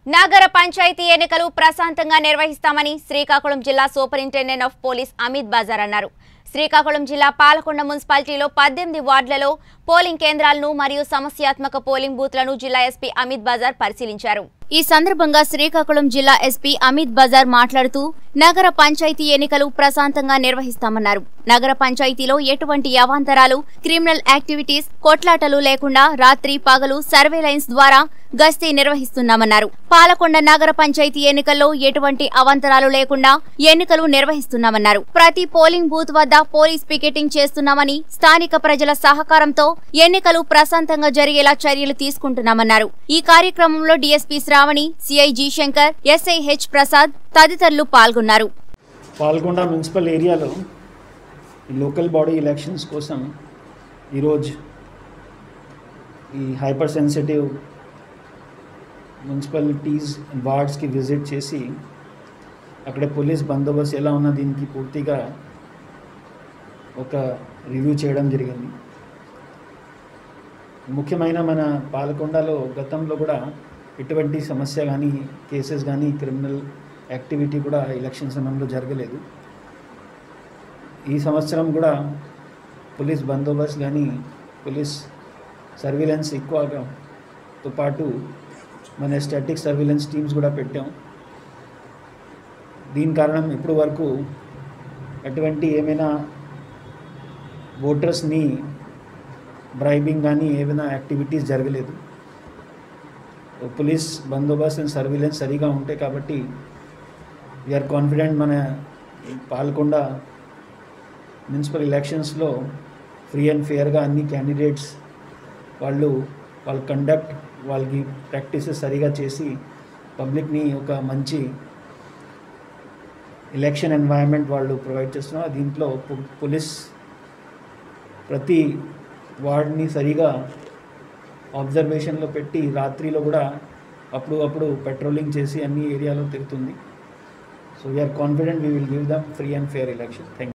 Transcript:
నగర పంచాయతీ ఎన్నికలు ప్రశాంతంగా నిర్వహిస్తామని శ్రీకాకుళం జిల్లా superintendent of police Amit Bajar అన్నారు శ్రీకాకుళం జిల్లా పాలకొండ మున్సిపాలిటీలో పద్దెనిమిది వార్డులలో పోలింగ్ కేంద్రాలను మరియు సమస్యాత్మక పోలింగ్ బూత్లను జిల్లా ఎస్పీ అమిత్ బాజార్ పరిశీలించారు ఈ సందర్భంగా శ్రీకాకుళం జిల్లా ఎస్పీ అమిత్ బజార్ మాట్లాడుతూ నగర పంచాయతీ ఎన్నికలు ప్రశాంతంగా నిర్వహిస్తామన్నారు నగర పంచాయతీలో ఎటువంటి అవాంతరాలు క్రిమినల్ యాక్టివిటీస్ కొట్లాటలు లేకుండా రాత్రి పగలు సర్వేలైన్స్ ద్వారా గస్తీ నిర్వహిస్తున్నామన్నారు పాలకొండ నగర పంచాయతీ ఎన్నికల్లో ఎటువంటి అవాంతరాలు లేకుండా ఎన్నికలు నిర్వహిస్తున్నామన్నారు ప్రతి పోలింగ్ బూత్ వద్ద పోలీస్ పికెటింగ్ చేస్తున్నామని స్థానిక ప్రజల సహకారంతో ఎన్నికలు ప్రశాంతంగా జరిగేలా చర్యలు తీసుకుంటున్నామన్నారు ఈ కార్యక్రమంలో DSP Sravani CI G Shankar SI H Prasad తదితరులు పాల్గొన్నారు పాల్గొండ మున్సిపల్ ఏరియాలో ఈ లోకల్ బాడీ ఎలక్షన్స్ కోసం ఈరోజు ఈ హైపర్ సెన్సిటివ్ మున్సిపాలిటీస్ వార్డ్స్కి విజిట్ చేసి అక్కడ పోలీస్ బందోబస్తు ఎలా ఉన్న దీనికి పూర్తిగా ఒక రివ్యూ చేయడం జరిగింది ముఖ్యమైన మన పాలకొండలో గతంలో కూడా ఎటువంటి సమస్య కానీ కేసెస్ కానీ క్రిమినల్ యాక్టివిటీ కూడా ఎలక్షన్ సమయంలో జరగలేదు ఈ సంవత్సరం కూడా పోలీస్ బందోబస్తు కానీ పోలీస్ సర్వీలెన్స్ ఎక్కువగా తో పాటు మన స్టాటిక్ సర్వీలెన్స్ టీమ్స్ కూడా పెట్టాం దీని కారణం ఇప్పటి వరకు అటువంటి ఏమైనా ఓటర్స్ని బ్రైబింగ్ కానీ ఏమైనా యాక్టివిటీస్ జరగలేదు పోలీస్ బందోబస్తు అండ్ సర్వీలెన్స్ సరిగా ఉంటాయి కాబట్టి వీఆర్ కాన్ఫిడెంట్ మన పాల్కొండ మున్సిపల్ ఎలక్షన్స్లో ఫ్రీ అండ్ ఫేర్గా అన్ని క్యాండిడేట్స్ వాళ్ళు వాళ్ళ కండక్ట్ వాళ్ళకి ప్రాక్టీసెస్ సరిగా చేసి పబ్లిక్ని ఒక మంచి ఎలక్షన్ ఎన్వైరన్మెంట్ వాళ్ళు ప్రొవైడ్ చేస్తున్నారు దీంట్లో పో- పోలీస్ ప్రతి వార్డ్ని సరిగా అబ్జర్వేషన్లో పెట్టి రాత్రిలో కూడా అప్పుడు అప్పుడు పెట్రోలింగ్ చేసి అన్ని ఏరియాలో తిరుగుతుంది so we're confident we will give them free and fair election thank